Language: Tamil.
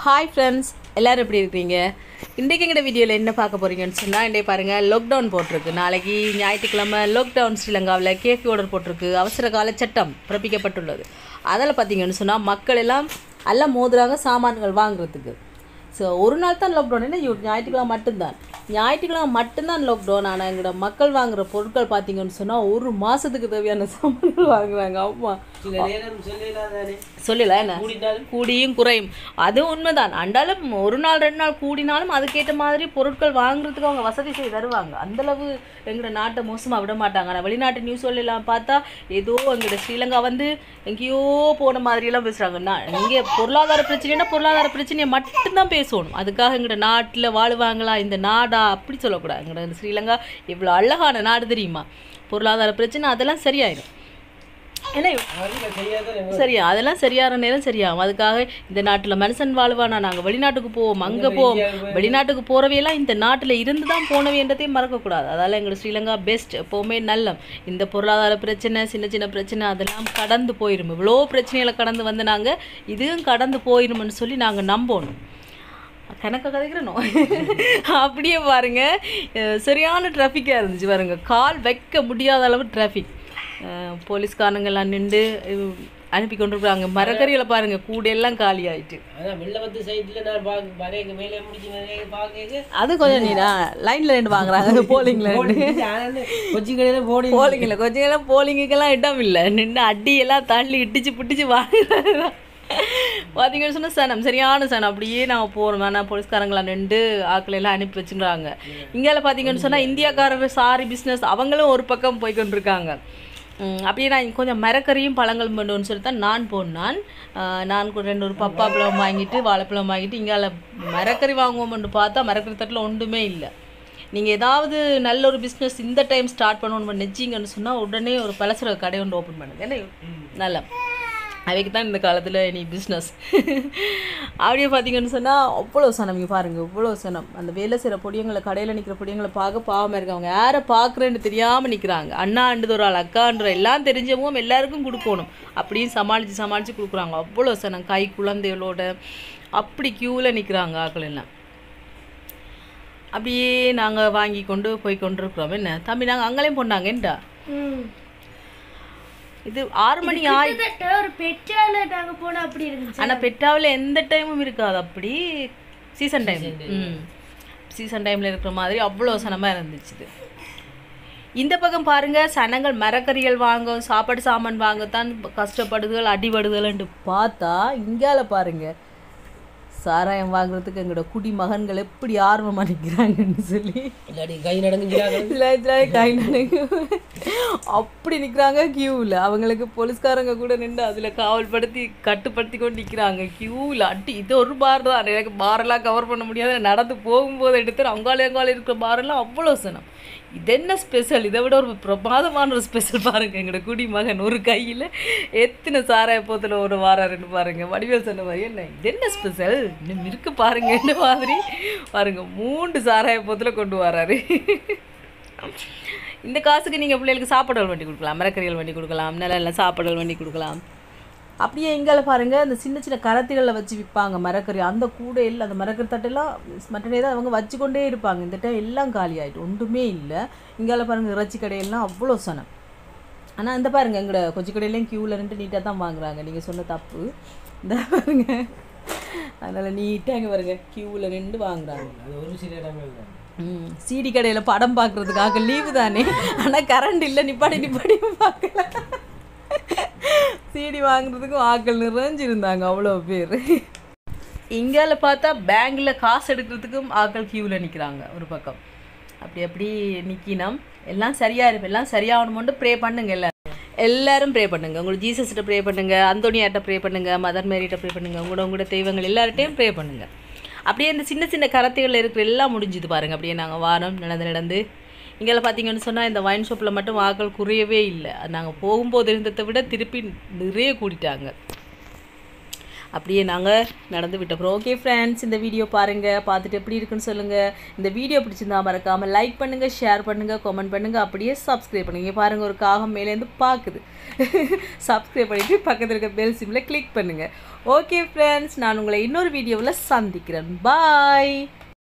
ஹாய் ஃப்ரெண்ட்ஸ் எல்லோரும் எப்படி இருக்கீங்க இன்றைக்கு எங்கட வீடியோவில் என்ன பார்க்க போகிறீங்கன்னு சொன்னால் இன்றைய பாருங்கள் லாக்டவுன் போட்டிருக்கு நாளைக்கு ஞாயிற்றுக்கிழமை லாக்டவுன் ஸ்ரீலங்காவில் கேக் ஆர்டர் போட்டிருக்கு அவசர கால சட்டம் பிறப்பிக்கப்பட்டுள்ளது அதில் பார்த்தீங்கன்னு சொன்னால் மக்கள் எல்லாம் எல்லாம் மோதுறாங்க சாமான்கள் வாங்குறதுக்கு ஸோ ஒரு நாள் தான் லாக்டவுன் என்ன இவ் ஞாயிற்றுக்கிழமை மட்டும்தான் ஞாயிற்றுக்கிழமை மட்டும்தான் லாக்டவுன் ஆனால் எங்களோட மக்கள் வாங்குற பொருட்கள் பார்த்தீங்கன்னு சொன்னால் ஒரு மாதத்துக்கு தேவையான சாமான்கள் வாங்குறாங்க ஆமாம் சில நேரம் சொல்லலாதானே சொல்லல என்ன கூடினாலும் கூடியும் குறையும் அது உண்மைதான் அண்டாலும் ஒரு நாள் ரெண்டு நாள் கூடினாலும் அதுக்கேற்ற மாதிரி பொருட்கள் வாங்குறதுக்கு அவங்க வசதி செய்து தருவாங்க அந்தளவு எங்களோட நாட்டை மோசமாக விட மாட்டாங்க ஆனால் வெளிநாட்டு நியூஸ் எல்லாம் பார்த்தா ஏதோ எங்களோட ஸ்ரீலங்கா வந்து எங்கேயோ போன மாதிரியெல்லாம் பேசுகிறாங்க நான் இங்கே பொருளாதார பிரச்சனைனா பொருளாதார பிரச்சனையை மட்டும்தான் பேசணும் அதுக்காக எங்களோட நாட்டில் வாழுவாங்களா இந்த நாடா அப்படி சொல்லக்கூடாது எங்களோட ஸ்ரீலங்கா இவ்வளோ அழகான நாடு தெரியுமா பொருளாதார பிரச்சனை அதெல்லாம் சரியாயிடும் ஏன்னா அறிவை செய்யாத சரியா அதெல்லாம் சரியான நேரம் சரியாகும் அதுக்காக இந்த நாட்டில் மனுஷன் வாழ்வானா நாங்கள் வெளிநாட்டுக்கு போவோம் அங்கே போவோம் வெளிநாட்டுக்கு போகிறவையெல்லாம் இந்த நாட்டில் இருந்து தான் போனவைன்றதையும் மறக்கக்கூடாது அதால் எங்கள் ஸ்ரீலங்கா பெஸ்ட் எப்போவுமே நல்லம் இந்த பொருளாதார பிரச்சனை சின்ன சின்ன பிரச்சனை அதெல்லாம் கடந்து போயிடும் இவ்வளோ பிரச்சனைகளை கடந்து வந்து நாங்கள் இதுவும் கடந்து போயிடும்னு சொல்லி நாங்கள் நம்பணும் கணக்க கதைக்கிறனோ அப்படியே பாருங்க அஹ் சரியான டிராஃபிக்காக இருந்துச்சு பாருங்க கால் வைக்க முடியாத அளவு டிராஃபிக் போலீஸ்காரங்கெல்லாம் நின்று அனுப்பி கொண்டிருக்காங்க மரக்கறிகளை பாருங்க கூடையெல்லாம் காலி ஆயிட்டு அதான் வெள்ளவத்து சைடுல நான் பாக்க வரைய மேலே முடிச்சு வரைய பாக்க அது கொஞ்சம் நீடா லைன்ல நின்று வாங்குறாங்க போலிங்ல கொச்சி கடையில போடி போலிங்கில் கொஞ்சம் எல்லாம் போலிங்குக்கெல்லாம் இடம் இல்லை நின்று அடியெல்லாம் தள்ளி இடிச்சு பிடிச்சி வாங்குறாங்க பார்த்தீங்கன்னு சொன்னால் சனம் சரியான சனம் அப்படியே நாங்கள் போகிறோம் ஆனால் போலீஸ்காரங்களாம் நின்று ஆட்களை எல்லாம் அனுப்பி வச்சுக்கிறாங்க இங்கால பார்த்தீங்கன்னு சொன்னால் இந்தியாக்காரர் சாரி பிஸ்னஸ் அவங்களும் ஒரு பக்கம் போய் கொண்டிருக்காங்க ம், அப்படியே நான் கொஞ்சம் மரக்கறியும் பழங்கள் பண்ணுன்னு சொல்லி தான் நான் போனான் நான் கூட ரெண்டு ஒரு பப்பா பழம் வாங்கிட்டு வாழைப்பழம் வாங்கிட்டு இங்கால மரக்கறி வாங்குவோம்னு பார்த்தா மரக்கறி தட்டில் ஒன்றுமே இல்லை நீங்கள் ஏதாவது நல்ல ஒரு பிஸ்னஸ் இந்த டைம் ஸ்டார்ட் பண்ணணும்னு நினச்சிங்கன்னு சொன்னால் உடனே ஒரு பலசர கடை ஒன்று ஓப்பன் பண்ணுங்க என்ன நல்ல அவைக்கு தான் இந்த காலத்தில் நீ பிஸ்னஸ் அப்படியே பார்த்தீங்கன்னு சொன்னால் அவ்வளோ சனம் இங்கே பாருங்கள் இவ்வளோ சனம் அந்த வேலை செய்கிற பொடியங்களை கடையில் நிற்கிற பொடியங்களை பார்க்க பாவமாக இருக்காங்க யாரை பார்க்குறேன்னு தெரியாமல் நிற்கிறாங்க அண்ணான்றது ஒரு ஆள் அக்கான்ற எல்லாம் தெரிஞ்சவும் எல்லாருக்கும் கொடுக்கணும் அப்படியும் சமாளித்து சமாளித்து கொடுக்குறாங்க அவ்வளோ சனம் கை குழந்தைகளோட அப்படி க்யூவில் நிற்கிறாங்க ஆக்கள் எல்லாம் அப்படியே நாங்கள் வாங்கி கொண்டு போய் கொண்டிருக்கிறோம் என்ன தம்பி நாங்கள் அங்கேயும் போனாங்க என்னடா இது ஆறு மணி ஆயி கிட்டத்தட்ட ஒரு பெட்ரோல நாங்க போனா அப்படி இருந்துச்சு ஆனால் பெட்டாவில் எந்த டைமும் இருக்காது அப்படி சீசன் டைம் ம் சீசன் டைமில் இருக்கிற மாதிரி அவ்வளோ சனமாக இருந்துச்சு இது. இந்த பக்கம் பாருங்க சனங்கள் மரக்கறிகள் வாங்க சாப்பாடு சாமான் வாங்கத்தான் கஷ்டப்படுதுகள் அடிபடுதல்ன்ட்டு பார்த்தா இங்கால பாருங்க சாராயம் வாங்குறதுக்கு எங்களோட குடிமகன்கள் எப்படி ஆர்வமாக நிற்கிறாங்கன்னு சொல்லி இல்லாடி கை நடங்குறாங்க இல்லை இல்லை கை நடுங்கு. அப்படி நிற்கிறாங்க கியூவில் அவங்களுக்கு போலீஸ்காரங்க கூட நின்று அதில் காவல்படுத்தி கட்டுப்படுத்தி கொண்டு நிற்கிறாங்க கியூவில் அட்டி இது ஒரு பார் தான் எனக்கு பாரெல்லாம் கவர் பண்ண முடியாது நடந்து போகும்போது எடுத்து அங்காளி அங்காளி இருக்கிற பாரெல்லாம் அவ்வளோ சனம் இது என்ன ஸ்பெஷல் இதை விட ஒரு பிரமாதமான ஒரு ஸ்பெஷல் பாருங்க எங்களோட குடிமகன் ஒரு கையில் எத்தனை சாராய போத்தில் ஒரு வாராருன்னு பாருங்க வடிவேல் சொன்ன மாதிரி என்ன இது என்ன ஸ்பெஷல் இன்னும் இருக்கு பாருங்க என்ன மாதிரி பாருங்க மூன்று சாராய போத்தில் கொண்டு வராரு இந்த காசுக்கு நீங்கள் பிள்ளைகளுக்கு சாப்பாடுகள் வண்டி கொடுக்கலாம் மரக்கறிகள் வண்டி கொடுக்கலாம் நல்ல நல்ல சாப்பாடுகள் வண்டி கொடுக்கலாம் அப்படியே எங்கால பாருங்க அந்த சின்ன சின்ன கரத்திகளில் வச்சு விற்பாங்க மரக்கறி அந்த கூடையில் அந்த மரக்கறி தட்டெல்லாம் மட்டனே தான் அவங்க வச்சு கொண்டே இருப்பாங்க இந்த டைம் எல்லாம் காலி ஆகிட்டு ஒன்றுமே இல்லை இங்கால பாருங்க இறைச்சி கடையெல்லாம் அவ்வளோ சனம் ஆனால் இந்த பாருங்க எங்களோட கொஞ்சம் கடையிலையும் க்யூவில் நின்று நீட்டாக தான் வாங்குறாங்க நீங்கள் சொன்ன தப்பு இந்த பாருங்க அதனால் நீட்டாக இங்கே பாருங்க க்யூவில் நின்று வாங்குறாங்க அது ஒரு சில இடங்கள் தான் ம் சிடி கடையில் படம் பார்க்குறதுக்காக லீவு தானே ஆனால் கரண்ட் இல்லை நிப்பாடி நிப்பாடி பார்க்கல சிடி வாங்குறதுக்கும் ஆட்கள் நிறைஞ்சிருந்தாங்க அவ்வளோ பேர் இங்கால பார்த்தா பேங்கில் காசு எடுக்கிறதுக்கும் ஆட்கள் க்யூவில் நிற்கிறாங்க ஒரு பக்கம் அப்படி அப்படி நிற்கினோம் எல்லாம் சரியாக இருக்கும் எல்லாம் சரியாகணுமோட்டு ப்ரே பண்ணுங்க எல்லாரும் எல்லாரும் ப்ரே பண்ணுங்க உங்களுக்கு ஜீசஸ்கிட்ட ப்ரே பண்ணுங்க அந்தோனியாட்ட ப்ரே பண்ணுங்க மதர் மேரிட்ட ப்ரே பண்ணுங்க உங்களோட உங்களோட தெய்வங்கள் எல்லார்ட்டையும் ப்ரே பண்ணுங்க அப்படியே இந்த சின்ன சின்ன கரத்தைகளில் இருக்கிற எல்லாம் முடிஞ்சுது பாருங்க அப்படியே நாங்கள் வாரம் நடந்து நடந்து இங்கே பார்த்தீங்கன்னு சொன்னால் இந்த வைன் ஷாப்பில் மட்டும் வாக்கள் குறையவே இல்லை நாங்கள் போகும்போது இருந்ததை விட திருப்பி நிறைய கூட்டிட்டாங்க அப்படியே நாங்கள் நடந்து விட்டோம் ஓகே ஃப்ரெண்ட்ஸ் இந்த வீடியோ பாருங்கள் பார்த்துட்டு எப்படி இருக்குன்னு சொல்லுங்கள் இந்த வீடியோ பிடிச்சிருந்தா மறக்காமல் லைக் பண்ணுங்கள் ஷேர் பண்ணுங்கள் கமெண்ட் பண்ணுங்கள் அப்படியே சப்ஸ்கிரைப் பண்ணுங்கள் பாருங்கள் ஒரு காகம் மேலேருந்து பார்க்குது சப்ஸ்கிரைப் பண்ணிவிட்டு பக்கத்தில் இருக்க பெல் சிம்மில் கிளிக் பண்ணுங்கள் ஓகே ஃப்ரெண்ட்ஸ் நான் உங்களை இன்னொரு வீடியோவில் சந்திக்கிறேன் பாய்